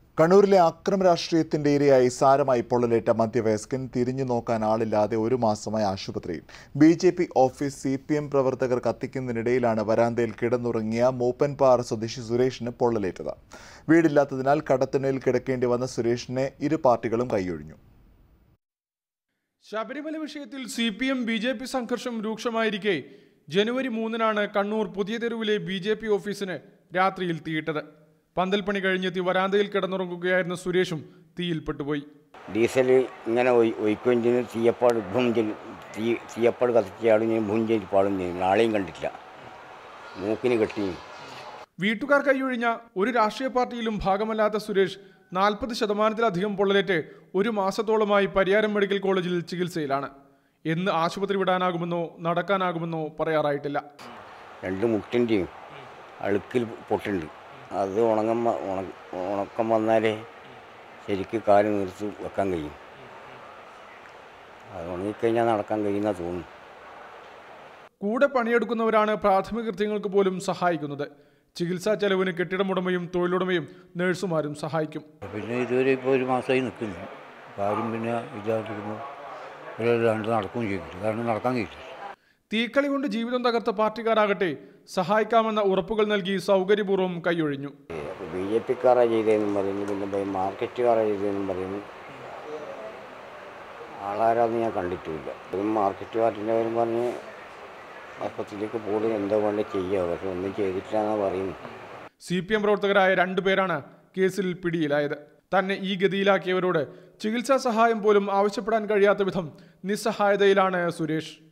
കണ്ണൂരിലെ അക്രമ രാഷ്ട്രീയത്തിന്റെ ഇരയായി സാരമായി പൊള്ളലേറ്റ മധ്യവയസ്കൻ തിരിഞ്ഞു നോക്കാൻ ആളില്ലാതെ ഒരു മാസമായി ആശുപത്രിയിൽ B J P office C P M പ്രവർത്തകർ കത്തിക്കുന്നതിനിടയിലാണ് വരാന്തയിൽ കിടന്നുറങ്ങിയ മൂപ്പൻപാറ സ്വദേശി സുരേഷിന് പൊള്ളലേറ്റത് വീടില്ലാത്തതിനാൽ കടത്തിണയിൽ കിടക്കേണ്ടി വന്ന സുരേഷിനെ ഇരു പാർട്ടികളും കൈയൊഴിഞ്ഞു ശബരിമല വിഷയത്തിൽ C P M B J P സംഘർഷം രൂക്ഷമായിരിക്കെ ജനുവരി മൂന്നിനാണ് കണ്ണൂർ പുതിയ തെരുവിലെ ബി ജെ പി ഓഫീസിന് രാത്രിയിൽ തീയിട്ടത് പന്തൽപ്പണി കഴിഞ്ഞെത്തി വരാന്തയിൽ കിടന്നുറങ്ങുകയായിരുന്ന സുരേഷും തീയിൽപ്പെട്ടുപോയി ഡീസൽ ഇങ്ങനെ ഒഴി- ഒഴിക്കുകയും ചെയ്യുന്നു തീയപ്പാട് ഭൂം ചെയ്യും തീ തീയപ്പാട് കത്തിച്ചയാളും ചെയ്യും ഭൂം ചെയ്ത് പാടും ചെയ്യും നാളെയും കണ്ടിട്ടില്ല മൂക്കിന് കെട്ടി വീട്ടുകാർ കൈയൊഴിഞ്ഞ ഒരു രാഷ്ട്രീയ പാർട്ടിയിലും ഭാഗമല്ലാത്ത സുരേഷ് നാൽപ്പത് ശതമാനത്തിലധികം പൊള്ളലേറ്റ് ഒരു മാസത്തോളമായി പരിയാരം മെഡിക്കൽ കോളേജിൽ ചികിത്സയിലാണ് എന്ന് ആശുപത്രി വിടാനാകുമെന്നോ നടക്കാനാകുമെന്നോ പറയാറായിട്ടില്ല രണ്ട് മുട്ടിൻ്റെയും അഴുക്കിൽ പൊട്ടുണ്ട് അത് ഉണങ്ങം വ- ഉണ- ഉണക്കം വന്നാലേ ശരിക്ക് കാല് നിർത്തി വെക്കാൻ കഴിയും അത് ഉണങ്ങിക്കഴിഞ്ഞാൽ നടക്കാൻ കഴിയുന്ന തോന്നുന്നു കൂടെ പണിയെടുക്കുന്നവരാണ് പ്രാഥമിക കൃത്യങ്ങൾക്ക് പോലും സഹായിക്കുന്നത് ചികിത്സാ ചെലവിന് കെട്ടിടമുടമയും തൊഴിലുടമയും നഴ്സുമാരും സഹായിക്കും പിന്നെ ഇതുവരെ ഇപ്പോൾ ഒരു മാസമായി നിൽക്കുന്നു കാര്യം പിന്നെ ഇല്ലാതിരിക്കുമ്പോൾ ഇവരെല്ലാണ്ട് നടക്കുകയും ചെയ്തില്ല കാരണം നടക്കാൻ കഴിയില്ല തീക്കളി കൊണ്ട് ജീവിതം തകർത്ത പാർട്ടിക്കാരാകട്ടെ സഹായിക്കാമെന്ന ഉറപ്പുകൾ നൽകി സൗകര്യപൂർവ്വം കൈയൊഴിഞ്ഞു ബി ജെ പിക്കാരാ ചെയ്തതെന്നും പറയുന്നു പിന്നെ ബൈ മാർക്കറ്റുകാരാ ചെയ്തതെന്നും പറയുന്നു ആളാരാന്ന് ഞാൻ കണ്ടിട്ടുമില്ല ഒരു മാർക്കറ്റ് പാർട്ടിൻ്റെ പേരും പറഞ്ഞ് ആസ്പത്രിയിലേക്ക് പോലും എന്തോ കൊണ്ട് ചെയ്യുക പക്ഷെ ഒന്നും ചെയ്തിട്ടില്ല എന്നാണ് പറയുന്നത് സി പി എം പ്രവർത്തകരായ രണ്ടുപേരാണ് കേസിൽ പിടിയിലായത് തന്നെ ഈ ഗതിയിലാക്കിയവരോട് ചികിത്സാ സഹായം പോലും ആവശ്യപ്പെടാൻ കഴിയാത്ത വിധം നിസ്സഹായതയിലാണ് സുരേഷ്